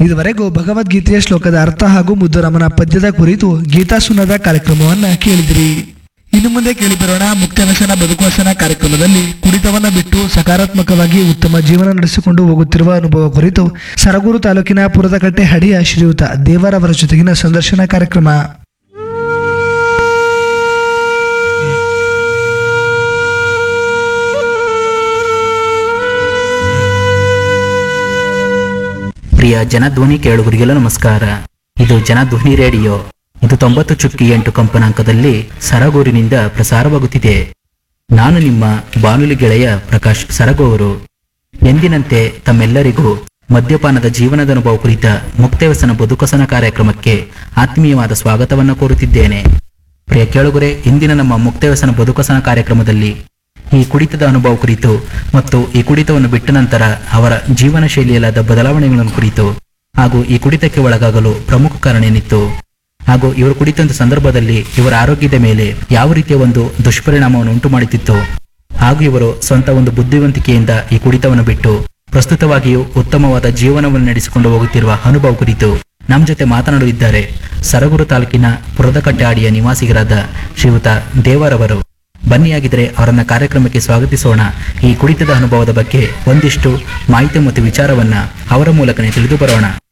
ಇದುವರೆಗೂ ಭಗವದ್ಗೀತೆಯ ಶ್ಲೋಕದ ಅರ್ಥ ಹಾಗೂ ಮುದ್ದುರಮನ ಪದ್ಯದ ಕುರಿತು ಗೀತಾ ಸುನದ ಕಾರ್ಯಕ್ರಮವನ್ನ ಕೇಳಿದಿರಿ ಇನ್ನು ಮುಂದೆ ಕೇಳಿಬರೋಣ ಮುಕ್ತವ್ಯಸನ ಬದುಕುವಸನ ಕಾರ್ಯಕ್ರಮದಲ್ಲಿ ಕುಡಿತವನ್ನ ಬಿಟ್ಟು ಸಕಾರಾತ್ಮಕವಾಗಿ ಉತ್ತಮ ಜೀವನ ನಡೆಸಿಕೊಂಡು ಹೋಗುತ್ತಿರುವ ಅನುಭವ ಕುರಿತು ಸರಗೂರು ತಾಲೂಕಿನ ಪುರದಕಟ್ಟೆ ಹಡಿಯ ಶ್ರೀಯುತ ದೇವರವರ ಜೊತೆಗಿನ ಸಂದರ್ಶನ ಕಾರ್ಯಕ್ರಮ ಪ್ರಿಯ ಜನಧ್ವನಿ ಕೇಳುಗರಿಗೆಲ್ಲ ನಮಸ್ಕಾರ ಇದು ಜನಧ್ವನಿ ರೇಡಿಯೋ ಇದು ತೊಂಬತ್ತು ಚುಕ್ಕಿ ಎಂಟು ಕಂಪನಾಂಕದಲ್ಲಿ ಸರಗೂರಿನಿಂದ ಪ್ರಸಾರವಾಗುತ್ತಿದೆ ನಾನು ನಿಮ್ಮ ಬಾನುಲಿ ಗೆಳೆಯ ಪ್ರಕಾಶ್ ಸರಗೂರು ಎಂದಿನಂತೆ ತಮ್ಮೆಲ್ಲರಿಗೂ ಮದ್ಯಪಾನದ ಜೀವನದ ಅನುಭವ ಕುರಿತ ಮುಕ್ತವ್ಯಸನ ಬದುಕಸನ ಕಾರ್ಯಕ್ರಮಕ್ಕೆ ಆತ್ಮೀಯವಾದ ಸ್ವಾಗತವನ್ನು ಕೋರುತ್ತಿದ್ದೇನೆ ಪ್ರಿಯ ಕೇಳುಗರೆ ಇಂದಿನ ನಮ್ಮ ಮುಕ್ತವ್ಯಸನ ಬದುಕಸನ ಕಾರ್ಯಕ್ರಮದಲ್ಲಿ ಈ ಕುಡಿತದ ಅನುಭವ ಕುರಿತು ಮತ್ತು ಈ ಕುಡಿತವನ್ನು ಬಿಟ್ಟ ನಂತರ ಅವರ ಜೀವನ ಶೈಲಿಯಲ್ಲಾದ ಬದಲಾವಣೆಗಳನ್ನು ಕುರಿತು ಹಾಗೂ ಈ ಕುಡಿತಕ್ಕೆ ಒಳಗಾಗಲು ಪ್ರಮುಖ ಕಾರಣ ಏನಿತ್ತು ಹಾಗೂ ಇವರು ಕುಡಿತಂತ ಸಂದರ್ಭದಲ್ಲಿ ಇವರ ಆರೋಗ್ಯದ ಮೇಲೆ ಯಾವ ರೀತಿಯ ಒಂದು ದುಷ್ಪರಿಣಾಮವನ್ನು ಉಂಟು ಮಾಡುತ್ತಿತ್ತು ಹಾಗೂ ಇವರು ಸ್ವಂತ ಒಂದು ಬುದ್ಧಿವಂತಿಕೆಯಿಂದ ಈ ಕುಡಿತವನ್ನು ಬಿಟ್ಟು ಪ್ರಸ್ತುತವಾಗಿಯೂ ಉತ್ತಮವಾದ ಜೀವನವನ್ನು ನಡೆಸಿಕೊಂಡು ಹೋಗುತ್ತಿರುವ ಅನುಭವ ಕುರಿತು ನಮ್ಮ ಜೊತೆ ಮಾತನಾಡಲಿದ್ದಾರೆ ಸರಗೂರು ತಾಲೂಕಿನ ಪುರದಕಟ್ಟೆ ಆಡಿಯ ನಿವಾಸಿಗರಾದ ಶ್ರೀಯುತ ದೇವರವರು ಬನ್ನಿಯಾಗಿದ್ರೆ ಅವರನ್ನ ಕಾರ್ಯಕ್ರಮಕ್ಕೆ ಸ್ವಾಗತಿಸೋಣ ಈ ಕುಡಿತದ ಅನುಭವದ ಬಗ್ಗೆ ಒಂದಿಷ್ಟು ಮಾಹಿತಿ ಮತ್ತು ವಿಚಾರವನ್ನ ಅವರ ಮೂಲಕನೇ ತಿಳಿದು ಬರೋಣ